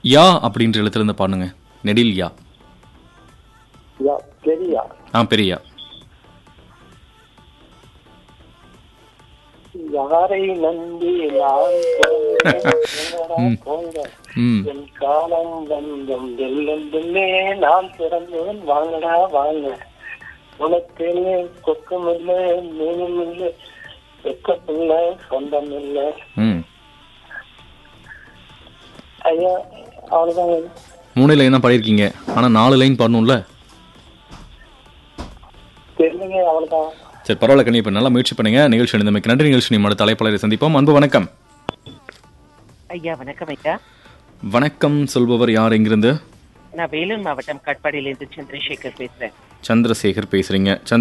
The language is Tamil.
யா அப்படின்ற எழுத்துலேருந்து பாடுங்க நெடில் யா யா பெரியா ஆ பெரியா யாரை நம்பி நான் பிறந்தேன்? போங்க. ம் என் காலம் வந்தம் வெள்ளம் வெள்ளே நான் பிறந்தேன் வாங்கடா வாங்க உனக்கு கொக்கம் இல்லை மீனும் இல்லை வெக்கப்பில்லை சொந்தம் இல்லை ம் ஐயா அவ்வளவுதான் மூணு லைன் தான் பாடியிருக்கீங்க ஆனால் நாலு லைன் பாடணும்ல தெரியலங்க அவ்வளவுதான் சரி பரவாயில்ல கண்ணி இப்போ நல்லா முயற்சி பண்ணுங்க நிகழ்ச்சி அணிந்தமைக்கு நன்றி நிகழ்ச்சி மறு தலைப்பாளரை சந்திப்போம் அன்பு வணக்கம் ஐயா வணக்கம் ஐயா வணக்கம் சொல்பவர் யார் எங்கிருந்து நான் வேலூர் மாவட்டம் கட்பாடியிலிருந்து சந்திரசேகர் பேசுறேன் சந்திரசேகர் பேசுறீங்க சந்திர